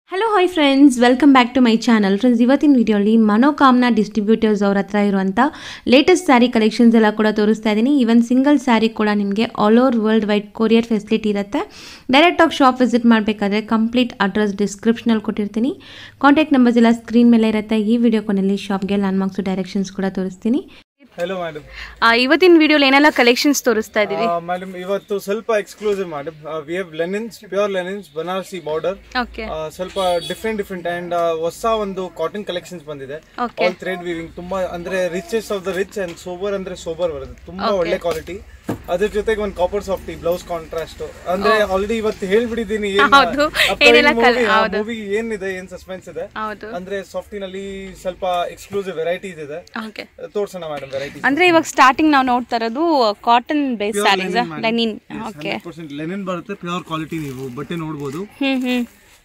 Hello hi friends welcome back to my channel friends ಇವತ್ತಿನ ವಿಡಿಯೋಲಿ ಮನೋಕಾಮ್ನ distributors ಅವ್ರ ಹತ್ರ ಇರುವಂಥ ಲೇಟೆಸ್ಟ್ ಸ್ಯಾರಿ ಕಲೆಕ್ಷನ್ಸ್ ಎಲ್ಲ ಕೂಡ ತೋರಿಸ್ತಾ ಇದ್ದೀನಿ ಈವನ್ ಸಿಂಗಲ್ ಸ್ಯಾರಿ ಕೂಡ ನಿಮಗೆ all over world wide courier facility ಇರುತ್ತೆ ಡೈರೆಕ್ಟಾಗಿ ಶಾಪ್ ವಿಸಿಟ್ ಮಾಡಬೇಕಾದ್ರೆ ಕಂಪ್ಲೀಟ್ ಅಡ್ರೆಸ್ ಡಿಸ್ಕ್ರಿಪ್ಷನಲ್ಲಿ ಕೊಟ್ಟಿರ್ತೀನಿ ಕಾಂಟ್ಯಾಕ್ಟ್ ನಂಬರ್ಸ್ ಎಲ್ಲ ಸ್ಕ್ರೀನ್ ಮೇಲೆ ಇರುತ್ತೆ ಈ ವಿಡಿಯೋ ಕೊನೆಯಲ್ಲಿ ಶಾಪ್ಗೆ ಲ್ಯಾಂಡ್ಮಾರ್ಕ್ಸು ಡೈರೆಕ್ಷನ್ಸ್ ಕೂಡ ತೋರಿಸ್ತೀನಿ ಹಲೋ ಮೇಡಮ್ ಇವತ್ತಿನ ವಿಡಿಯೋಲಿ ಏನೆಲ್ಲ ಕಲೆಕ್ಷನ್ಸ್ ತೋರಿಸ್ತಾ ಇದೀವಿ ಮೇಡಮ್ ಇವತ್ತು ಸ್ವಲ್ಪ exclusive madam we have linens pure linens Banarasi border okay ಸ್ವಲ್ಪ ಡಿಫ್ರೆಂಟ್ ಡಿಫ್ರೆಂಟ್ ಅಂಡ್ ಹೊಸ ಒಂದು ಕಾಟನ್ ಕಲೆಕ್ಷನ್ಸ್ ಬಂದಿದೆ Okay. ಆಲ್ ಥ್ರೆಡ್ ವೀವಿಂಗ್ ತುಂಬಾ ಅಂದ್ರೆ richest of the rich and sober ಅಂದ್ರೆ ಸೋಬರ್ ಬರುತ್ತೆ ತುಂಬಾ ಒಳ್ಳೆ ಕ್ವಾಲಿಟಿ ಅದ್ರ ಜೊತೆಗೆ ಒಂದು ಕಾಪರ್ ಸಾಫ್ಟಿ ಬ್ಲೌಸ್ ಕಾಂಟ್ರಾಸ್ಟ್ ಅಂದ್ರೆ ಆಲ್ರೆಡಿ ಇವತ್ತು ಹೇಳ್ಬಿಟ್ಟಿದ್ದೀನಿ ಹೌದು. ಏನೆಲ್ಲ colour- ಹೌದು. ಮೂವಿ ಏನಿದೆ ಏನ್ ಸಸ್ಪೆನ್ಸ್ ಇದೆ ಹೌದು ಅಂದ್ರೆ ಸಾಫ್ಟಿನಲ್ಲಿ ಸ್ವಲ್ಪ ಎಕ್ಸ್ಕ್ಲೂಸಿವ್ ವೆರೈಟೀಸ್ ಇದೆ ಓಕೆ ತೋರ್ಸೋಣ ಮೇಡಮ್ ವೆರೈಟೀಸ್ ಅಂದ್ರೆ ಇವಾಗ ಸ್ಟಾರ್ಟಿಂಗ್ ನಾವು ನೋಡ್ತಾ ಇರೋದು cotton base sarees linen okay percent linen ಬರುತ್ತೆ ಪ್ಯೂರ್ ಕ್ವಾಲಿಟಿ ನೀವು ಬಟ್ಟೆ ನೋಡಬಹುದು ಹ್ಮ್ ಹ್ಮ್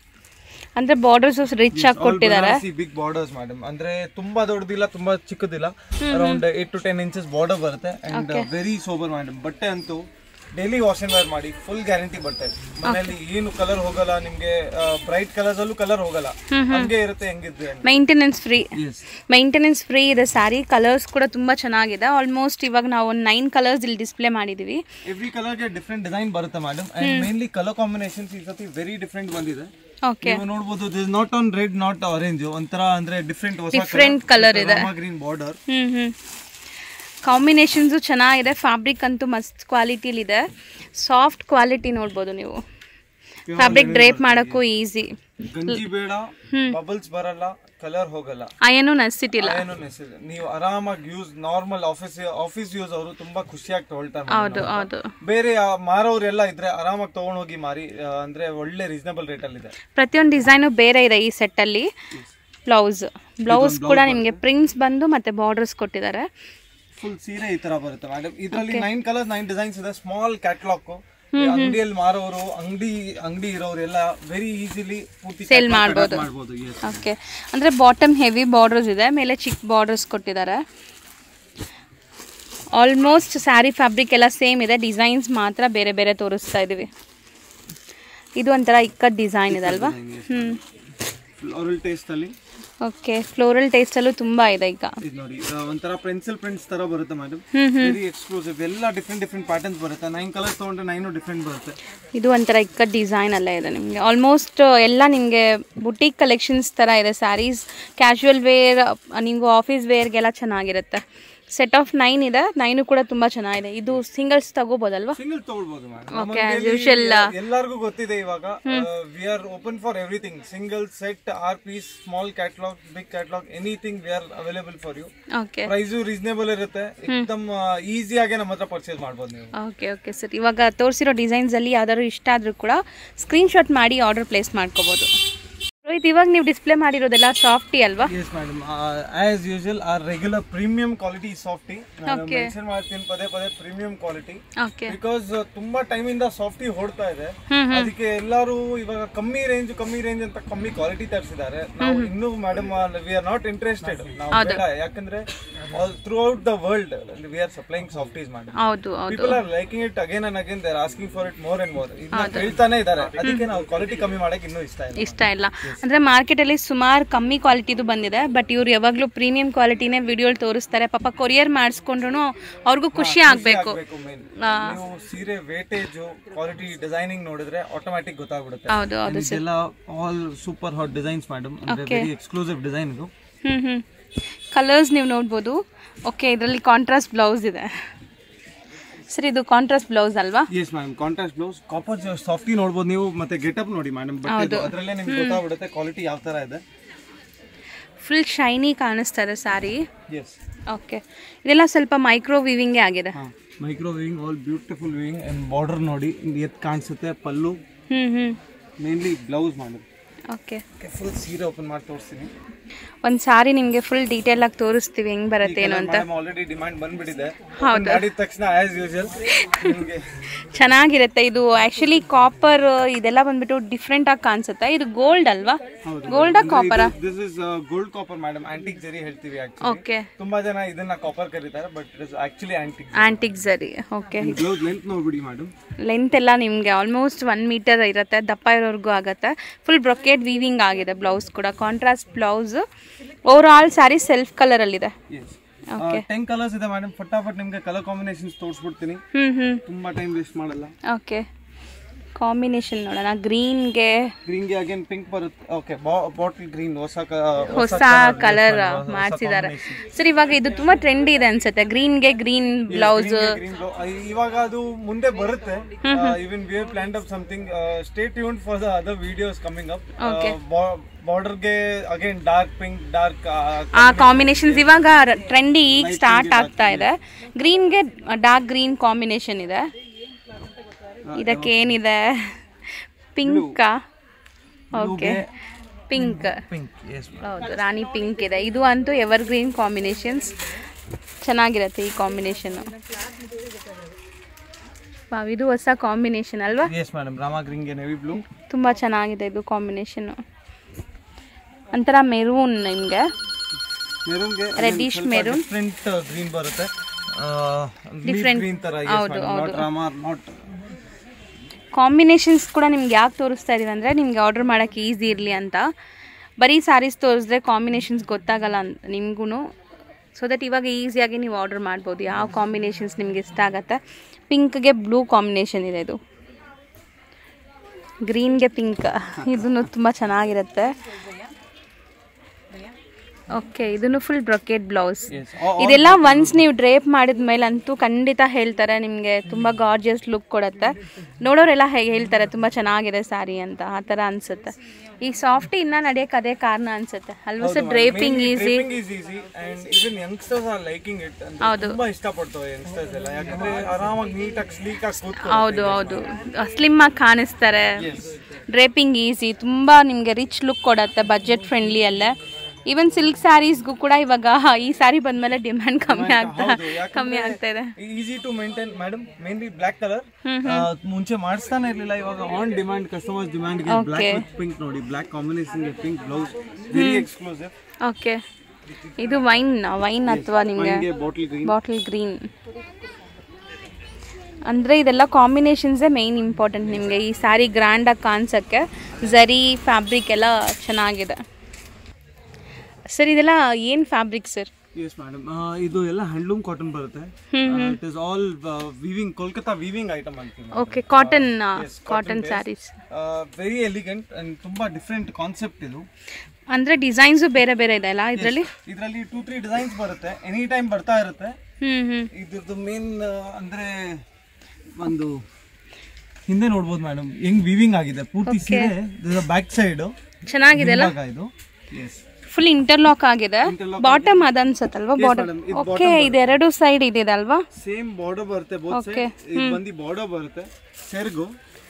ಅಂದ್ರೆ ಬಾರ್ಡರ್ಸ್ ರಿಚ್ ಆಗಿ ಕೊಟ್ಟಿದ್ದಾರೆ ಬಿಗ್ ಬಾರ್ಡರ್ಸ್ ಮೇಡಮ್ ಅಂದ್ರೆ ತುಂಬಾ ದೊಡ್ಡದಿಲ್ಲ ತುಂಬಾ ಚಿಕ್ಕದಿಲ್ಲ around eight to ten inches border ಬರುತ್ತೆ ಅಂಡ್ ವೆರಿ ಸೋಬರ್ ಮೇಡಮ್ ಬಟ್ಟೆ ಅಂತೂ ಡೈಲಿ ವಾಶ್ ಅಂಡ್ ವೇರ್ ಮಾಡಿ ಫುಲ್ ಗ್ಯಾರಂಟಿ ಬಟ್ಟೆ ಮನೆಯಲ್ಲಿ ಏನು ಕಲರ್ ಹೋಗಲ್ಲ ನಿಮ್ಗೆ ಬ್ರೈಟ್ ಕಲರ್ಸ್ ಅಲ್ಲೂ ಕಲರ್ ಹೋಗಲ್ಲ ಹಂಗೆ ಇರುತ್ತೆ ಹೆಂಗಿದ್ರೆ maintenance free yes maintenance free ಇದೆ ಸ್ಯಾರಿ ಕಲರ್ಸ್ ಕೂಡ ತುಂಬಾ ಚೆನ್ನಾಗಿದೆ ಆಲ್ಮೋಸ್ಟ್ ಇವಾಗ ನಾವು ಒಂದು ನೈನ್ ಕಲರ್ಸ್ ಇಲ್ಲಿ ಡಿಸ್ಪ್ಲೇ ಮಾಡಿದೀವಿ ಎವ್ರಿ ಕಲರ್ಗೆ ಡಿಫ್ರೆಂಟ್ ಡಿಸೈನ್ ಬರುತ್ತೆ madam and mainly colour combinations ಈ ಸತಿ ವೆರಿ ಡಿಫ್ರೆಂಟ್ ಬಂದಿದೆ ಓಕೆ ನೀವು ನೋಡಬಹುದು this not on red not orange ಒಂಥರ ಅಂದ್ರೆ ಡಿಫ್ರೆಂಟ್ ಹೊಸ Different colour ಇದೆ. Green border hmm hmm combinations ಚೆನ್ನಾಗಿದೆ ಫ್ಯಾಬ್ರಿಕ್ ಅಂತೂ ಮಸ್ತ್ ಕ್ವಾಲಿಟಿಲಿದೆ ಸಾಫ್ಟ್ ಕ್ವಾಲಿಟಿ ನೋಡ್ಬೋದು ನೀವು ಫ್ಯಾಬ್ರಿಕ್ ಡ್ರೇಪ್ ಮಾಡೋಕ್ಕೂ ಈಸಿ ಗಂಜಿ ಬೇಡ ಬಬಲ್ಸ್ ಬರಲ್ಲ ಕಲರ್ ಹೋಗಲ್ಲ ಅಯ್ಯನೂ ನಸಿಟ್ಟಿಲ್ಲ ಏನು ನೆಸೆಸರಿ ನೀವು ಆರಾಮಾಗಿ use normal office office use ಅವರು ತುಂಬಾ ಖುಷಿಯಾಗಿ ತಗೊಳ್ತಾರೆ ಹೌದು ಹೌದು ಬೇರೆ ಮಾರೋರೆಲ್ಲ ಇದ್ರೆ ಆರಾಮಾಗಿ ತಗೊಂಡ್ ಹೋಗಿ ಮಾರಿ ಆ, ಅಂದ್ರೆ ಒಳ್ಳೆ ರೀಸನಬಲ್ ರೇಟ್ ಅಲ್ಲಿ ಇದೆ ಪ್ರತಿಯೊಂದು ಡಿಸೈನು ಬೇರೆ ಇದೆ ಈ ಸೆಟ್ಟಲ್ಲಿ ಬ್ಲೌಸ್ ಬ್ಲೌಸ್ ಕೂಡ ನಿಮಗೆ ಪ್ರಿಂಟ್ಸ್ ಬಂದು ಮತ್ತೆ ಬಾರ್ಡರ್ಸ್ ಕೊಟ್ಟಿದ್ದಾರೆ ಫುಲ್ ಸೀರೆ ಈ ತರ ಬರುತ್ತೆ ಮೇಡಮ್ ಇದರಲ್ಲಿ ನೈನ್ ಕಲರ್ಸ್ ನೈನ್ ಡಿಸೈನ್ಸ್ ಇದೆ ಸ್ಮಾಲ್ ಕ್ಯಾಟ್ಲಾಗ್ ಅಂಗಡಿಯಲ್ಲಿ ಮಾರೋರು ಅಂಗಡಿ ಅಂಗಡಿ ಇರೋರೆಲ್ಲ ವೆರಿ ಈಸಿಲಿ ಪೂರ್ತಿ Sell catalog ಮಾಡ್ಬೋದು. ಮಾಡ್ಬೋದು yes. ಓಕೆ ಅಂದರೆ ಬಾಟಮ್ ಹೆವಿ ಬಾರ್ಡರ್ಸ್ ಇದೆ ಮೇಲೆ ಚಿಕ್ಕ ಬಾರ್ಡರ್ಸ್ ಕೊಟ್ಟಿದ್ದಾರೆ ಆಲ್ಮೋಸ್ಟ್ ಸ್ಯಾರಿ ಫ್ಯಾಬ್ರಿಕ್ ಎಲ್ಲ ಸೇಮ್ ಇದೆ ಡಿಸೈನ್ಸ್ ಮಾತ್ರ ಬೇರೆ ಬೇರೆ ತೋರಿಸ್ತಾ ಇದೀವಿ ಇದು ಒಂಥರ ಇಕ್ಕಟ್ ಡಿಸೈನ್ ಇದೆ ಅಲ್ವಾ ಹ್ಞೂ ಫ್ಲೋರಲ್ ಟೇಸ್ಟ್ ಅಲ್ಲಿ ಓಕೆ ಫ್ಲೋರಲ್ ಟೇಸ್ಟಲ್ಲೂ ತುಂಬ ಇದೆ ಈಗ ಇದು ನೋಡಿ ಆ, ಒಂಥರ ಪೆನ್ಸಿಲ್ ಪ್ರಿಂಟ್ಸ್ ತರ ಬರುತ್ತೆ ಮೇಡಮ್ ಹ್ಮ್, ವೆರಿ ಎಕ್ಸ್ಕ್ಲೂಸಿವ್ ಎಲ್ಲ ಡಿಫ್ರೆಂಟ್ ಡಿಫ್ರೆಂಟ್ ಪ್ಯಾಟರ್ನ್ಸ್ ಬರುತ್ತೆ ನೈನ್ ಕಲರ್ಸ್ ತಗೊಂಡ್ರೆ ನೈನು ಡಿಫ್ರೆಂಟ್ ಬರುತ್ತೆ ಇದು ಒಂಥರ ಇಕ್ಕಟ್ ಡಿಸೈನ್ ಅಲ್ಲೇ ಇದೆ ನಿಮಗೆ ಆಲ್ಮೋಸ್ಟ್ ಎಲ್ಲ ನಿಮಗೆ ಬುಟೀಕ್ ಕಲೆಕ್ಷನ್ಸ್ ಥರ ಇದೆ ಸ್ಯಾರೀಸ್ ಕ್ಯಾಶುವಲ್ ವೇರ್ ನೀವು ಆಫೀಸ್ ವೇರ್ಗೆಲ್ಲ ಚೆನ್ನಾಗಿರುತ್ತೆ ಸೆಟ್ ಆಫ್ ನೈನ್ ಇದೆ ನೈನು ಕೂಡ ತುಂಬ ಚೆನ್ನಾಗಿದೆ ಇದು ಸಿಂಗಲ್ಸ್ ತಗೋಬೋದಲ್ವಾ ಸಿಂಗಲ್ ತಗೊಳ್ಬೋದು ಮೇಡಮ್ Okay, as usual, ಎಲ್ಲರಿಗೂ ಗೊತ್ತಿದೆ ಇವಾಗ we are open for everything single set or piece small catalogue big catalogue anything we are available for you okay price reasonable ಇರುತ್ತೆ ಏಕದಮ್ ಈಸಿಯಾಗಿ ನಮ್ಮ ಹತ್ರ ಪರ್ಚೇಸ್ ಮಾಡ್ಬೋದು ನೀವು ಓಕೆ ಓಕೆ ಸರ್ ಇವಾಗ ತೋರಿಸಿರೋ ಡಿಸೈನ್ಸಲ್ಲಿ ಯಾವ್ದಾದ್ರು ಇಷ್ಟ ಆದರೂ ಕೂಡ ಸ್ಕ್ರೀನ್ಶಾಟ್ ಮಾಡಿ ಆರ್ಡರ್ ಪ್ಲೇಸ್ ಮಾಡ್ಕೋಬೋದು ರೋಹಿತ್ ಇವಾಗ ನೀವು ಡಿಸ್ಪ್ಲೇ ಮಾಡಿರೋದೆಲ್ಲ ಸಾಫ್ಟಿ ಅಲ್ವಾ yes madam as usual are regular premium quality softy mention ಮಾಡ್ತೀನಿ ಪದೇ ಪದೇ ಪ್ರೀಮಿಯಂ ಕ್ವಾಲಿಟಿ ಓಕೆ ಬಿಕಾಸ್ ತುಂಬಾ ಟೈಮ್ ಇಂದ ಸಾಫ್ಟಿ ಹೊಡ್ತಾ ಇದೆ ಅದಕ್ಕೆ ಎಲ್ಲರೂ ಇವಾಗ ಕಮ್ಮಿ ರೇಂಜ್ ಕಮ್ಮಿ ರೇಂಜ್ ಅಂತ ಕಮ್ಮಿ ಕ್ವಾಲಿಟಿ ತರಿಸಿದ್ದಾರೆ ನಾವು ಇನ್ನೂ madam we are not interested ನಾವು ಬೇಡ ಯಾಕಂದ್ರೆ throughout the world we are supplying softies ಮಾಡಿ ಹೌದು ಹೌದು people are liking it again and again they're asking for it more and more ಇದನ್ನ ಕೇಳ್ತಾನೆ ಇದ್ದಾರೆ ಅದಕ್ಕೆ ನಾವು ಕ್ವಾಲಿಟಿ ಕಮ್ಮಿ ಮಾಡಕ್ ಇನ್ನೂ ಇಷ್ಟ ಇಲ್ಲ ಇಷ್ಟ ಇಲ್ಲ ಅಂದರೆ ಮಾರ್ಕೆಟಲ್ಲಿ ಸುಮಾರು ಕಮ್ಮಿ ಕ್ವಾಲಿಟಿದು ಬಂದಿದೆ ಬಟ್ ಇವ್ರು ಯಾವಾಗಲೂ ಪ್ರೀಮಿಯಂ ಕ್ವಾಲಿಟಿನೇ ವಿಡಿಯೋಲಿ ತೋರಿಸ್ತಾರೆ ಪಾಪ ಕೊರಿಯರ್ ಮಾಡಿಸ್ಕೊಂಡ್ರು ಅವ್ರಿಗೂ ಖುಷಿ ಆಗಬೇಕು ಬೇಕು ಮೇನ್ ನೀವು ಸೀರೆ ವೇಟೇಜ್ ಕ್ವಾಲಿಟಿ ಡಿಸೈನಿಂಗ್ ನೋಡಿದ್ರೆ ಆಟೋಮ್ಯಾಟಿಕ್ ಗೊತ್ತಾಗ್ಬಿಡುತ್ತೆ ಹೌದು ಹೌದು ಇದೆಲ್ಲ all super hot designs madam ಅಂದ್ರೆ ವೆರಿ ಎಕ್ಸ್ಕ್ಲೂಸಿವ್ ಡಿಸೈನ್ ಇದು ಹ್ಞೂ ಹ್ಞೂ ಕಲರ್ಸ್ ನೀವು ನೋಡ್ಬೋದು ಓಕೆ ಇದರಲ್ಲಿ ಕಾಂಟ್ರಾಸ್ಟ್ ಬ್ಲೌಸ್ ಇದೆ ಸರ್ ಇದು ಕಾಂಟ್ರಾಸ್ಟ್ ಬ್ಲೌಸ್ ಅಲ್ವಾ yes ma'am contrast blouse copper softy ನೋಡ್ಬೋದು ನೀವು ಮತ್ತೆ ಗೆಟಪ್ ನೋಡಿ ಮೇಡಮ್ ಬಟ್ ಅದರಲ್ಲೇ ನಿಮ್ಗೆ ಗೊತ್ತಾಗ್ಬಿಡುತ್ತೆ ಕ್ವಾಲಿಟಿ ಯಾವ ತರ ಇದೆ ಫುಲ್ ಶೈನಿ ಕಾಣಿಸ್ತಾ ಇದೆ ಸ್ಯಾರಿ ಎಸ್ ಓಕೆ ಇದೆಲ್ಲ ಸ್ವಲ್ಪ ಮೈಕ್ರೋ ವಿವಿಂಗೇ ಆಗಿದೆ ಹಾ micro weaving all beautiful weaving and border ನೋಡಿ ಎತ್ ಕಾಣಿಸುತ್ತೆ ಪಲ್ಲು ಹ್ಞೂ ಹ್ಞೂ ಮೇನ್ಲಿ ಬ್ಲೌಸ್ ಮಾಡಿ ಓಕೆ ಫುಲ್ ಸೀರೆ ಓಪನ್ ಮಾಡಿ ತೋರಿಸ್ತೀನಿ ಒಂದು ಸಾರಿ ನಿಮಗೆ ಫುಲ್ ಡೀಟೇಲ್ ಆಗಿ ತೋರಿಸ್ತೀವಿ ಹೆಂಗ್ ಬರುತ್ತೆ ಏನು ಅಂತ ಆಲ್ರೆಡಿ ಡಿಮಾಂಡ್ ಬಂದ್ಬಿಟ್ಟಿದೆ ಹೌದು. ಮಾಡಿದ ತಕ್ಷಣ ಆಸ್ ಯೂಶುವಲ್ ನಿಮಗೆ ಚೆನ್ನಾಗಿರುತ್ತೆ ಇದು ಆಕ್ಚುಲಿ ಕಾಪರ್ ಇದೆಲ್ಲ ಬಂದ್ಬಿಟ್ಟು ಡಿಫ್ರೆಂಟ್ ಆಗಿ ಕಾಣಿಸುತ್ತೆ ಇದು ಗೋಲ್ಡ್ ಅಲ್ವಾ ಗೋಲ್ಡಾ ಕಾಪರಾ this is gold copper madam antique ಜರಿ ಹೇಳ್ತೀವಿ ಆಕ್ಚುಲಿ ಓಕೆ ತುಂಬಾ ಜನ ಇದನ್ನ ಕಾಪರ್ ಕರೀತಾರೆ but it is actually antique antique ಸರಿ ಓಕೆ ಬ್ಲೌಸ್ ಲೆಂತ್ ನೋಡ್ಬಿಡಿ ಮೇಡಮ್ ಲೆಂತ್ ಎಲ್ಲ ನಿಮಗೆ ಆಲ್ಮೋಸ್ಟ್ ಒನ್ ಮೀಟರ್ ಇರುತ್ತೆ ದಪ್ಪ ಇರೋರ್ಗೂ ಆಗುತ್ತೆ ಫುಲ್ ಬ್ರೊಕೇಟ್ ಬ್ರೊಕೇಡ್ ವೀವಿಂಗ್ ಆಗಿದೆ ಬ್ಲೌಸ್ ಕೂಡ contrast blouse over all saree self ಕಲರಲ್ಲಿದೆ ಟೆನ್ ಕಲರ್ಸ್ ಇದೆ ಮೇಡಮ್ ಫಟಾಫಟ್ ನಿಮ್ಗೆ ಕಲರ್ ಕಾಂಬಿನೇಷನ್ಸ್ ತೋರಿಸ್ಬಿಡ್ತೀನಿ ಹ್ಞೂ ಹ್ಞೂ ತುಂಬಾ ಟೈಮ್ ವೇಸ್ಟ್ ಮಾಡಲ್ಲ ಓಕೆ ಕಾಂಬಿನೇಷನ್ ನೋಡೋಣ ಗ್ರೀನ್ಗೆ ಗ್ರೀನ್ಗೆ ಅಗೇನ್ ಪಿಂಕ್ ಬರುತ್ತೆ ಓಕೆ ಬಾಟಲ್ ಗ್ರೀನ್ ಹೊಸ ಕ- ಹೊಸ ಕಲರ್ ಮಾಡಿಸಿದ್ದಾರೆ ಸರ್ ಇವಾಗ ಇದು ತುಂಬಾ ಟ್ರೆಂಡ್ ಇದೆ ಅನ್ಸುತ್ತೆ ಗ್ರೀನ್ಗೆ ಗ್ರೀನ್ ಬ್ಲೌಸ್ green blouse. ಆ, ಇವಾಗ ಅದು ಮುಂದೆ ಬರುತ್ತೆ even we plan up something stay tune for the other videos coming up ಬಾರ್ಡರ್ಗೆ ಅಗೇನ್ ಡಾರ್ಕ್ ಪಿಂಕ್ ಡಾರ್ಕ್ ಆ ಕಾಂಬಿನೇಷನ್ಸ್ ಇವಾಗ ಟ್ರೆಂಡಿ ಈಗ ಸ್ಟಾರ್ಟ್ ಆಗ್ತಾ ಇದೆ ಗ್ರೀನ್ಗೆ ಡಾರ್ಕ್ ಗ್ರೀನ್ ಕಾಂಬಿನೇಷನ್ ಇದೆ ಇದಕ್ಕೆ ಏನಿದೆ ಪಿಂಕಾ ಓಕೆ ಪಿಂಕ್ ಪಿಂಕ್ ಎಸ್ ಹೌದು ರಾಣಿ ಪಿಂಕ್ ಇದೆ ಇದು ಅಂತೂ ಎವರ್ ಗ್ರೀನ್ ಕಾಂಬಿನೇಷನ್ಸ್ ಚೆನ್ನಾಗಿರುತ್ತೆ ಈ ಕಾಂಬಿನೇಷನ್ ಇದು ಹೊಸ ಕಾಂಬಿನೇಷನ್ ಅಲ್ವಾ ಎಸ್ ಮೇಡಮ್ ರಾಮ ಗ್ರೀನ್ಗೆ ನೆವಿ ಬ್ಲೂ ತುಂಬ ಚೆನ್ನಾಗಿದೆ ಇದು ಕಾಂಬಿನೇಷನ್ ಒಂಥರ ಮೆರೂನ್ ನಿಮಗೆ ಮೆರೂನ್ಗೆ Reddish maroon. ಡಿಫ್ರೆಂಟ್ ಗ್ರೀನ್ ಬರುತ್ತೆ Different. ಗ್ರೀನ್ ತರ ಹೌದು, ನಾಟ್ ರಾಮ ನಾಟ್ ಕಾಂಬಿನೇಷನ್ಸ್ ಕೂಡ ನಿಮ್ಗೆ ಯಾಕೆ ತೋರಿಸ್ತಾ ಇದೀವಿ ಅಂದರೆ ನಿಮ್ಗೆ ಆರ್ಡರ್ ಮಾಡೋಕ್ಕೆ ಈಸಿ ಇರಲಿ ಅಂತ ಬರೀ ಸ್ಯಾರೀಸ್ ತೋರಿಸಿದ್ರೆ ಕಾಂಬಿನೇಷನ್ಸ್ ಗೊತ್ತಾಗಲ್ಲ ಅಂತ ನಿಮಗೂ ಸೊ ದಟ್ ಇವಾಗ ಈಸಿಯಾಗಿ ನೀವು ಆರ್ಡರ್ ಮಾಡ್ಬೋದು ಯಾವ ಕಾಂಬಿನೇಷನ್ಸ್ ನಿಮ್ಗೆ ಇಷ್ಟ ಆಗುತ್ತೆ ಪಿಂಕ್ಗೆ ಬ್ಲೂ ಕಾಂಬಿನೇಷನ್ ಇದೆ ಇದು ಗ್ರೀನ್ಗೆ ಪಿಂಕ್ ಇದನ್ನು ತುಂಬ ಚೆನ್ನಾಗಿರುತ್ತೆ ಓಕೆ ಇದನ್ನು ಫುಲ್ ಬ್ರೊಕೆಟ್ ಬ್ಲೌಸ್ ಎಸ್ ಇದೆಲ್ಲ ಒನ್ಸ್ ನೀವು ಡ್ರೇಪ್ ಮಾಡಿದ ಮೇಲೆ ಅಂತೂ ಖಂಡಿತ ಹೇಳ್ತಾರೆ ನಿಮಗೆ ತುಂಬ ಗಾರ್ಜಿಯಸ್ ಲುಕ್ ಕೊಡುತ್ತೆ ನೋಡೋರೆಲ್ಲ ಹೇಗೆ ಹೇಳ್ತಾರೆ ತುಂಬ ಚೆನ್ನಾಗಿದೆ ಸ್ಯಾರಿ ಅಂತ ಆ ಥರ ಅನ್ಸುತ್ತೆ ಈ ಸಾಫ್ಟ್ ಇನ್ನ ನಡೆಯಕ್ಕೆ ಅದೇ ಕಾರಣ ಅನ್ಸುತ್ತೆ ಅಲ್ವಾ sir draping easy is easy and even youngsters are liking it ಅಂತ ಹೌದು. ತುಂಬಾ ಇಷ್ಟಪಡ್ತವೆ ಯಂಗ್ಸ್ಟರ್ಸ್ ಎಲ್ಲ ಯಾಕಂದ್ರೆ ಆರಾಮಾಗಿ ನೀಟಾಗಿ ಸ್ಲೀಕ್ ಆಗಿ ಕೂತ್ಕೊಳ್ಳಿ ಹೌದು ಹೌದು ಸ್ಲಿಮ್ ಆಗಿ ಕಾಣಿಸ್ತಾರೆ ಡ್ರೇಪಿಂಗ್ ಈಸಿ ತುಂಬ ನಿಮಗೆ ರಿಚ್ ಲುಕ್ ಕೊಡುತ್ತೆ ಬಜೆಟ್ ಫ್ರೆಂಡ್ಲಿ ಅಲ್ಲೇ ಈವನ್ ಸಿಲ್ಕ್ ಸ್ಯಾರೀಸ್ಗೂ ಕೂಡ ಇವಾಗ ಈ ಸ್ಯಾರಿ ಬಂದ್ಮೇಲೆ ಡಿಮ್ಯಾಂಡ್ ಕಮ್ಮಿ ಆಗ್ತಾ ಕಮ್ಮಿ ಆಗ್ತಾ ಇದೆ easy to maintain madam mainly black colour ಮುಂಚೆ ಮಾಡಿಸ್ತಾನೆ ಇರ್ಲಿಲ್ಲ ಇವಾಗ on demand customers demand black with pink ನೋಡಿ black combination pink blouse very exclusive okay ಇದು ವೈನ್ ವೈನ್ ಅಥವಾ ನಿಮಗೆ ಹಂಗೆ ಬಾಟಲ್ ಗ್ರೀನ್ ಬಾಟಲ್ ಗ್ರೀನ್ ಅಂದರೆ ಇದೆಲ್ಲ ಕಾಂಬಿನೇಷನ್ಸೇ ಮೇಯ್ನ್ ಇಂಪಾರ್ಟೆಂಟ್ ನಿಮಗೆ ಈ ಸ್ಯಾರಿ ಗ್ರ್ಯಾಂಡಾಗಿ ಕಾಣಿಸೋಕ್ಕೆ ಝರಿ ಫ್ಯಾಬ್ರಿಕ್ ಎಲ್ಲ ಚೆನ್ನಾಗಿದೆ ಸರ್ ಇದೆಲ್ಲ ಏನು ಫ್ಯಾಬ್ರಿಕ್ ಸರ್ ಎಸ್ ಮೇಡಮ್ ಇದು ಎಲ್ಲ ಹ್ಯಾಂಡ್ಲೂಮ್ ಕಾಟನ್ ಬರುತ್ತೆ it is all weaving Kolkata weaving item ಅಂತೀವಿ okay cotton cotton sarees very elegant and ತುಂಬಾ ಡಿಫ್ರೆಂಟ್ ಕಾನ್ಸೆಪ್ಟ್ ಇದು ಅಂದರೆ ಡಿಸೈನ್ಸು ಬೇರೆ ಬೇರೆ ಇದೆ ಅಲ್ಲ ಇದರಲ್ಲಿ ಇದರಲ್ಲಿ ಟೂ ತ್ರೀ ಡಿಸೈನ್ಸ್ ಬರುತ್ತೆ ಎನಿ ಟೈಮ್ ಬರ್ತಾ ಇರುತ್ತೆ ಹ್ಞೂ ಹ್ಞೂ ಇದ್ರದ್ದು ಮೇನ್ ಅಂದ್ರೆ ಒಂದು ಹಿಂದೆ ನೋಡ್ಬೋದು ಮೇಡಮ್ ಹೆಂಗ್ ವಿವಿಂಗ್ ಆಗಿದೆ ಪೂರ್ತಿ ಸೀರೆ ಬ್ಯಾಕ್ ಸೈಡ್ ಚೆನ್ನಾಗಿದೆ ಅಲ್ಲ ಇದು ಎಸ್ ಫುಲ್ ಇಂಟರ್ಲಾಕ್ ಆಗಿದೆ ಬಾಟಮ್ ಅದ ಅನ್ಸತ್ತಲ್ವಾ ಬಾಟಮ್ madam, ಇದು ಓಕೆ ಇದೆರಡು ಸೈಡ್ ಇದೆ ಅಲ್ವಾ ಸೇಮ್ ಬಾರ್ಡರ್ ಬರುತ್ತೆ ಬೋತ್ ಸೈಡ್ ಇದು ಬಂದು ಬಾರ್ಡರ್ ಬರುತ್ತೆ ಸೆರ್ಗು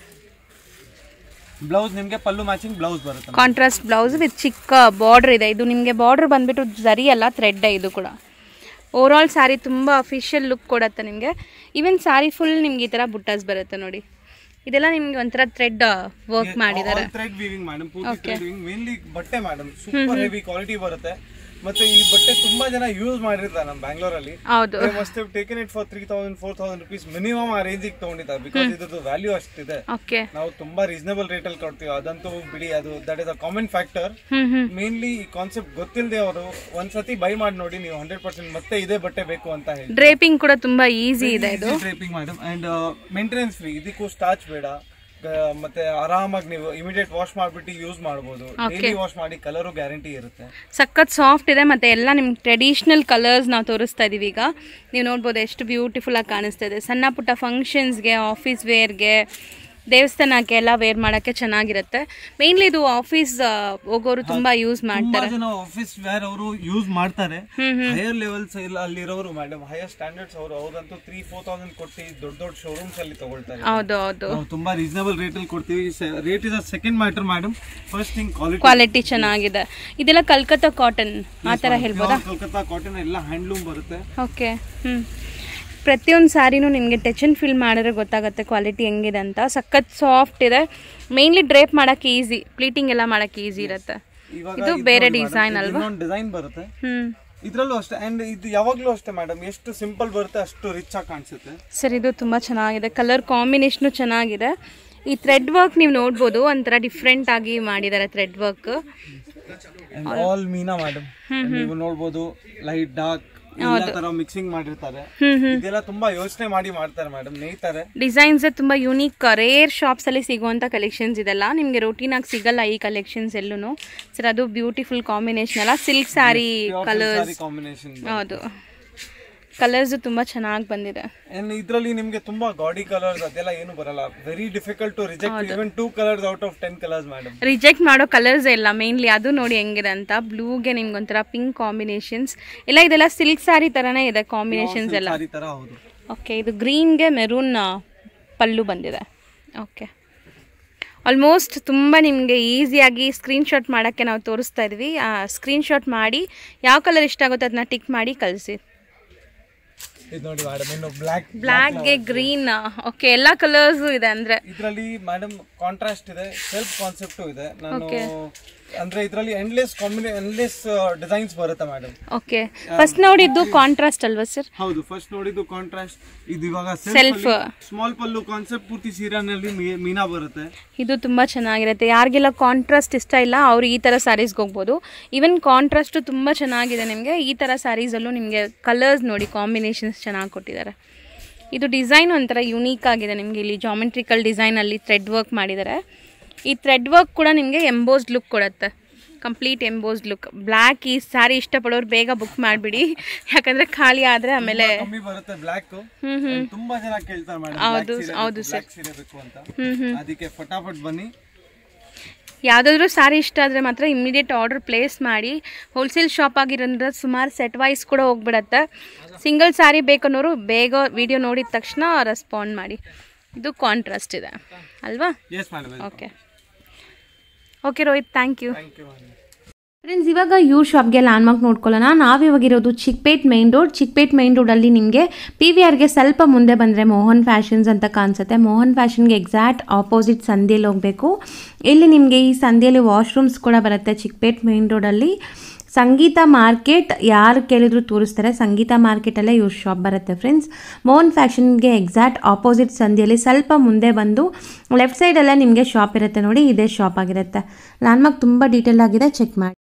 ಬ್ಲೌಸ್ ನಿಮ್ಗೆ ಪಲ್ಲು ಮ್ಯಾಚಿಂಗ್ ಬ್ಲೌಸ್ ಬರುತ್ತೆ ಕಾಂಟ್ರಾಸ್ಟ್ ಬ್ಲೌಸ್ ವಿತ್ ಚಿಕ್ಕ ಬಾರ್ಡರ್ ಇದೆ ಇದು ನಿಮಗೆ ಬಾರ್ಡರ್ ಬಂದ್ಬಿಟ್ಟು ಜರಿ ಅಲ್ಲ ಥ್ರೆಡ್ ಇದು ಕೂಡ ಓವರ್ ಆಲ್ ಸ್ಯಾರಿ ತುಂಬ ಅಫಿಷಿಯಲ್ ಲುಕ್ ಕೊಡುತ್ತೆ ನಿಮಗೆ ಈವನ್ ಸ್ಯಾರಿ ಫುಲ್ ನಿಮ್ಗೆ ಈ ಥರ ಬುಟ್ಟಾಸ್ ಬರುತ್ತೆ ನೋಡಿ ಇದೆಲ್ಲ ನಿಮ್ಗೆ ಒಂಥರ ಥ್ರೆಡ್ ವರ್ಕ್ ಮಾಡಿದ್ದಾರೆ ಥ್ರೆಡ್ ವೀವಿಂಗ್ ಮೇಡಮ್ ಪೂರ್ತಿ ಥ್ರೆಡ್ ವೀವಿಂಗ್ ಮೇನ್ಲಿ ಬಟ್ಟೆ ಮೇಡಮ್ ಸೂಪರ್ ಹೆವಿ ಕ್ವಾಲಿಟಿ ಬರುತ್ತೆ ಮತ್ತೆ ಈ ಬಟ್ಟೆ ತುಂಬಾ ಜನ ಯೂಸ್ ಮಾಡಿರ್ತಾರೆ ನಮ್ಮ ಬ್ಯಾಂಗ್ಳೂರಲ್ಲಿ ಹೌದು must taken it for three thousand four thousand rupees minimum ಆ ರೇಂಜಿಗೆ ತಗೊಂಡಿದ್ದಾರೆ ಬಿಕಾಸ್ ಇದ್ರದ್ದು ವ್ಯಾಲ್ಯೂ ಅಷ್ಟಿದೆ ಓಕೆ ನಾವು ತುಂಬಾ ರೀಸನಬಲ್ ರೇಟ್ ಅಲ್ಲಿ ಕೊಡ್ತೀವಿ ಅದಂತೂ ಬಿಡಿ ಅದು that is a common factor hmm hmm mainly ಈ ಕಾನ್ಸೆಪ್ಟ್ ಗೊತ್ತಿಲ್ಲದೆ ಅವರು ಒಂದ್ಸತಿ ಬೈ ಮಾಡಿ ನೋಡಿ ನೀವು ಹಂಡ್ರೆಡ್ ಪರ್ಸೆಂಟ್ ಮತ್ತೆ ಇದೇ ಬಟ್ಟೆ ಬೇಕು ಅಂತ ಹೇಳಿ ಡ್ರೇಪಿಂಗ್ ಕೂಡ ತುಂಬಾ ಈಸಿ ಇದೆ ಇದು draping madam and maintenance free ಇದಕ್ಕೂ ಸ್ಟಾರ್ಚ್ ಬೇಡ ಗ- ಮತ್ತೆ ಆರಾಮಾಗಿ ನೀವು ಇಮಿಡಿಯೇಟ್ ವಾಶ್ ಮಾಡ್ಬಿಟ್ಟು ಯೂಸ್ ಮಾಡಬಹುದು ಡೈಲಿ ವಾಶ್ ಮಾಡಿ ಕಲರು ಗ್ಯಾರಂಟಿ ಇರುತ್ತೆ ಸಖತ್ ಸಾಫ್ಟ್ ಇದೆ ಮತ್ತೆ ಎಲ್ಲ ನಿಮ್ಗೆ ಟ್ರೆಡಿಷ್ನಲ್ ಕಲರ್ಸ್ ನಾವು ತೋರಿಸ್ತಾ ಇದೀವಿ ಈಗ ನೀವು ನೋಡ್ಬೋದು ಎಷ್ಟು ಬ್ಯೂಟಿಫುಲ್ ಆಗಿ ಕಾಣಿಸ್ತಾ ಇದೆ ಸಣ್ಣ ಪುಟ್ಟ ಫಂಕ್ಷನ್ಸ್ಗೆ ಆಫೀಸ್ ವೇರ್ಗೆ ದೇವಸ್ಥಾನಕ್ಕೆ ಎಲ್ಲ ವೇರ್ ಮಾಡೋಕ್ಕೆ ಚೆನ್ನಾಗಿರುತ್ತೆ ಮೇನ್ಲಿ ಇದು ಆಫೀಸ್ ಹೋಗೋರು ತುಂಬಾ ಯೂಸ್ ತುಂಬಾ ಮಾಡ್ತಾರೆ ಜನ ಆಫೀಸ್ ವೇರ್ ಅವರು ಯೂಸ್ ಮಾಡ್ತಾರೆ ಹೈಯರ್ ಲೆವೆಲ್ಸ್ ಅಲ್ಲಿರೋರು ಮೇಡಮ್ ಹೈಯರ್ ಸ್ಟ್ಯಾಂಡರ್ಡ್ಸ್ ಅವರು ಅವ್ರಂತೂ ತ್ರೀ ಫೋರ್ ತೌಸಂಡ್ ಕೊಟ್ಟು ದೊಡ್ಡ ದೊಡ್ಡ ಶೋರೂಮ್ಸ್ ಅಲ್ಲಿ ತಗೊಳ್ತಾರೆ ಹೌದು ಹೌದು ನಾವು ತುಂಬಾ ರೀಸನಬಲ್ ರೇಟ್ ಅಲ್ಲಿ ಕೊಡ್ತೀವಿ rate is a second matter madam first thing quality quality ಚೆನ್ನಾಗಿದೆ ಇದೆಲ್ಲ ಕಲ್ಕತ್ತಾ ಕಾಟನ್ ಆ ಥರ ಹೇಳ್ಬೋದಾ ಕೋಲ್ಕತ್ತಾ ಕಾಟನ್ ಎಲ್ಲ ಹ್ಯಾಂಡ್ಲೂಮ್ ಬರುತ್ತೆ ಓಕೆ ಹ್ಞೂ ಪ್ರತಿಯೊಂದು ಸ್ಯಾರಿನೂ ನಿಮಗೆ ಟಚ್ ಆ್ಯಂಡ್ ಫೀಲ್ ಮಾಡಿದ್ರೆ ಗೊತ್ತಾಗುತ್ತೆ ಕ್ವಾಲಿಟಿ ಹೆಂಗಿದೆ ಅಂತ ಸಖತ್ ಸಾಫ್ಟ್ ಇದೆ ಮೇನ್ಲಿ ಡ್ರೇಪ್ ಮಾಡೋಕ್ಕೆ ಈಸಿ ಪ್ಲೀಟಿಂಗ್ ಎಲ್ಲ ಮಾಡೋಕ್ಕೆ ಈಸಿ ಇರುತ್ತೆ ಇವಾಗ ಇದು ಬೇರೆ ಡಿಸೈನ್ ಅಲ್ವಾ ಇನ್ನೊಂದು ಡಿಸೈನ್ ಬರುತ್ತೆ ಹ್ಞೂ ಇದ್ರಲ್ಲೂ ಅಷ್ಟೇ ಅಂಡ್ ಇದು ಯಾವಾಗ್ಲೂ ಅಷ್ಟೇ ಮೇಡಮ್ ಎಷ್ಟು ಸಿಂಪಲ್ ಬರುತ್ತೆ ಅಷ್ಟು ರಿಚ್ ಆಗಿ ಕಾಣಿಸುತ್ತೆ ಸರ್ ಇದು ತುಂಬ ಚೆನ್ನಾಗಿದೆ ಕಲರ್ ಕಾಂಬಿನೇಷನು ಚೆನ್ನಾಗಿದೆ ಈ ಥ್ರೆಡ್ ವರ್ಕ್ ನೀವು ನೋಡ್ಬೋದು ಒಂಥರ ಡಿಫ್ರೆಂಟ್ ಆಗಿ ಮಾಡಿದ್ದಾರೆ thread work all Meena madam ನೀವು ನೋಡ್ಬೋದು ಲೈಟ್ ಡಾರ್ಕ್ ಎಲ್ಲ ತರ ಮಿಕ್ಸಿಂಗ್ ಮಾಡಿರ್ತಾರೆ ಇದೆಲ್ಲ ತುಂಬಾ ಯೋಚನೆ ಮಾಡಿ ಮಾಡ್ತಾರೆ ಮೇಡಮ್ ನೇಯ್ತಾರೆ ಡಿಸೈನ್ಸ್ ತುಂಬಾ ಯೂನಿಕ್ ರೇರ್ ಶಾಪ್ಸ್ ಅಲ್ಲಿ ಸಿಗುವಂತ ಕಲೆಕ್ಷನ್ಸ್ ಇದೆಲ್ಲ ನಿಮಗೆ ರೂಟೀನ್ ಆಗಿ ಸಿಗಲ್ಲ ಈ ಕಲೆಕ್ಷನ್ಸ್ ಎಲ್ಲೂ ಸರ್ ಅದು ಬ್ಯೂಟಿಫುಲ್ ಕಾಂಬಿನೇಷನ್ ಅಲ್ಲ ಸಿಲ್ಕ್ ಸ್ಯಾರಿ ಕಲರ್ಸ್ ಕಾಂಬಿನೇಷನ್ ಹೌದು ಕಲರ್ಸ್ ತುಂಬಾ ಚೆನ್ನಾಗಿ ಬಂದಿದೆ ಅಂಡ್ ಇದ್ರಲ್ಲಿ ನಿಮ್ಗೆ ತುಂಬಾ ಗಾಡಿ ಕಲರ್ಸ್ ಅದೆಲ್ಲ ಏನು ಬರಲ್ಲ very difficult to reject even two colours out of ten colours madam reject ಮಾಡೋ ಕಲರ್ಸ್ ಇಲ್ಲ ಮೇನ್ಲಿ ಅದು ನೋಡಿ ಹೆಂಗಿದೆ ಅಂತ ಬ್ಲೂಗೆ ನಿಮ್ಗೆ ಒಂಥರ ಪಿಂಕ್ ಕಾಂಬಿನೇಷನ್ಸ್ ಎಲ್ಲ ಇದೆಲ್ಲ ಸಿಲ್ಕ್ ಸ್ಯಾರಿ ತರನೇ ಇದೆ ಕಾಂಬಿನೇಷನ್ಸ್ ಎಲ್ಲ ಸಾರಿ ತರ ಹೌದು ಓಕೆ ಇದು ಗ್ರೀನ್ಗೆ ಮೆರೂನ್ ಪಲ್ಲು ಬಂದಿದೆ ಓಕೆ ಆಲ್ಮೋಸ್ಟ್ ತುಂಬ ನಿಮಗೆ ಈಸಿಯಾಗಿ ಸ್ಕ್ರೀನ್ಶಾಟ್ ಮಾಡೋಕ್ಕೆ ನಾವು ತೋರಿಸ್ತಾ ಇದ್ವಿ ಆ ಸ್ಕ್ರೀನ್ಶಾಟ್ ಮಾಡಿ ಯಾವ ಕಲರ್ ಇಷ್ಟ ಆಗುತ್ತೆ ಅದನ್ನ ಟಿಕ್ ಮಾಡಿ ಕಳಿಸಿ ಇದು ನೋಡಿ ಮೇಡಮ್ ಇನ್ನು ಬ್ಲಾಕ್ ಬ್ಲ್ಯಾಕ್ಗೆ ಗ್ರೀನ್ ಓಕೆ ಎಲ್ಲ ಕಲರ್ಸು ಇದೆ ಅಂದರೆ ಇದ್ರಲ್ಲಿ ಮೇಡಮ್ ಕಾಂಟ್ರಾಸ್ಟ್ ಇದೆ ಸೆಲ್ಫ್ ಕಾನ್ಸೆಪ್ಟ್ ಇದೆ ನಾನು ಅಂದ್ರೆ ಇದ್ರಲ್ಲಿ ಎಂಡ್ಲೆಸ್ ಕಾಂಬಿನೇ ಎಂಡ್ಲೆಸ್ ಡಿಸೈನ್ಸ್ ಬರುತ್ತೆ ಮೇಡಮ್ ಓಕೆ ಫಸ್ಟ್ ನೋಡಿದ್ದು ಕಾಂಟ್ರಾಸ್ಟ್ ಅಲ್ವಾ ಸರ್ ಹೌದು ಫಸ್ಟ್ ನೋಡಿದ್ದು ಕಾಂಟ್ರಾಸ್ಟ್ ಇದು ಇವಾಗ Self. ಸ್ಮಾಲ್ ಪಲ್ಲು ಕಾನ್ಸೆಪ್ಟ್ ಪೂರ್ತಿ ಸೀರೆನಲ್ಲಿ ಮೀ- ಮೀನಾ ಬರುತ್ತೆ ಇದು ತುಂಬ ಚೆನ್ನಾಗಿರುತ್ತೆ ಯಾರಿಗೆಲ್ಲ ಕಾಂಟ್ರಾಸ್ಟ್ ಇಷ್ಟ ಇಲ್ಲ ಅವರು ಈ ಥರ ಸ್ಯಾರೀಸ್ಗೆ ಹೋಗ್ಬೋದು ಈವನ್ ಕಾಂಟ್ರಾಸ್ಟು ತುಂಬ ಚೆನ್ನಾಗಿದೆ ನಿಮಗೆ ಈ ಥರ ಸ್ಯಾರೀಸಲ್ಲೂ ನಿಮಗೆ ಕಲರ್ಸ್ ನೋಡಿ ಕಾಂಬಿನೇಷನ್ಸ್ ಚೆನ್ನಾಗಿ ಕೊಟ್ಟಿದ್ದಾರೆ ಇದು ಡಿಸೈನ್ ಒಂಥರ ಯುನೀಕ್ ಆಗಿದೆ ನಿಮಗೆ ಇಲ್ಲಿ ಜಾಮೆಟ್ರಿಕಲ್ ಡಿಸೈನಲ್ಲಿ ಥ್ರೆಡ್ ವರ್ಕ್ ಮಾಡಿದ್ದಾರೆ ಈ ಥ್ರೆಡ್ ವರ್ಕ್ ಕೂಡ ನಿಮಗೆ ಎಂಬೋಸ್ಡ್ ಲುಕ್ ಕೊಡುತ್ತೆ ಕಂಪ್ಲೀಟ್ ಎಂಬೋಸ್ಡ್ ಲುಕ್ ಬ್ಲ್ಯಾಕ್ ಈ ಸ್ಯಾರಿ ಇಷ್ಟಪಡೋರು ಬೇಗ ಬುಕ್ ಮಾಡಿಬಿಡಿ ಯಾಕಂದರೆ ಖಾಲಿ ಆದರೆ ಆಮೇಲೆ ಕಮ್ಮಿ ಬರುತ್ತೆ ಬ್ಲಾಕ್ ತುಂಬಾ ಜನ ಕೇಳ್ತಾರೆ ಮೇಡಮ್ ಹೌದು, ಹೌದು ಬ್ಲಾಕ್ ಸೀರೆ ಬೇಕು ಅಂತ ಅದಕ್ಕೆ ಫಟಾಫಟ್ ಬನ್ನಿ ಯಾವುದಾದ್ರೂ ಸ್ಯಾರಿ ಇಷ್ಟ ಆದರೆ ಮಾತ್ರ ಇಮ್ಮಿಡಿಯೇಟ್ ಆರ್ಡರ್ ಪ್ಲೇಸ್ ಮಾಡಿ ಹೋಲ್ಸೇಲ್ ಶಾಪ್ ಆಗಿರೋದ್ರಿಂದ ಸುಮಾರು ಸೆಟ್ ವೈಸ್ ಕೂಡ ಹೋಗ್ಬಿಡತ್ತೆ ಸಿಂಗಲ್ ಸ್ಯಾರಿ ಬೇಕನ್ನೋರು ಬೇಗ ವಿಡಿಯೋ ನೋಡಿದ ತಕ್ಷಣ ರೆಸ್ಪಾಂಡ್ ಮಾಡಿ ಇದು ಕಾಂಟ್ರಾಸ್ಟ್ ಇದೆ ಅಲ್ವಾ yes madam okay okay Rohit thank you thank you madam friends ಇವಾಗ ಯೂ ಶಾಪ್ಗೆ ಲ್ಯಾಂಡ್ಮಾರ್ಕ್ ನೋಡ್ಕೊಳ್ಳೋಣ ನಾವಿವಾಗಿರೋದು Chickpet main road Chickpet main ರೋಡಲ್ಲಿ ನಿಮಗೆ ಪಿ ವಿ ಆರ್ಗೆ ಸ್ವಲ್ಪ ಮುಂದೆ ಬಂದರೆ ಮೋಹನ್ ಫ್ಯಾಷನ್ಸ್ ಅಂತ ಕಾಣಿಸುತ್ತೆ ಮೋಹನ್ ಫ್ಯಾಷನ್ಗೆ ಎಕ್ಸಾಕ್ಟ್ ಆಪೋಸಿಟ್ ಸಂಧಿಯಲ್ಲಿ ಹೋಗಬೇಕು ಇಲ್ಲಿ ನಿಮಗೆ ಈ ಸಂಧಿಯಲ್ಲಿ ವಾಶ್ರೂಮ್ಸ್ ಕೂಡ ಬರುತ್ತೆ ಚಿಕ್ಪೇಟ್ ಮೈನ್ ರೋಡಲ್ಲಿ ಸಂಗೀತ ಮಾರ್ಕೆಟ್ ಯಾರು ಕೇಳಿದ್ರು ತೋರಿಸ್ತಾರೆ ಸಂಗೀತ ಮಾರ್ಕೆಟಲ್ಲೇ ಇವ್ರ ಶಾಪ್ ಬರುತ್ತೆ ಫ್ರೆಂಡ್ಸ್ ಮೋಹನ್ ಫ್ಯಾಷನ್ಗೆ ಎಕ್ಸಾಕ್ಟ್ ಆಪೋಸಿಟ್ ಸಂಧಿಯಲ್ಲಿ ಸ್ವಲ್ಪ ಮುಂದೆ ಬಂದು ಲೆಫ್ಟ್ ಸೈಡಲ್ಲೇ ನಿಮಗೆ ಶಾಪ್ ಇರುತ್ತೆ ನೋಡಿ ಇದೇ ಶಾಪ್ ಆಗಿರುತ್ತೆ ಲ್ಯಾಂಡ್ಮಾರ್ಕ್ ತುಂಬ ಡೀಟೇಲ್ ಆಗಿದೆ ಚೆಕ್ ಮಾಡಿ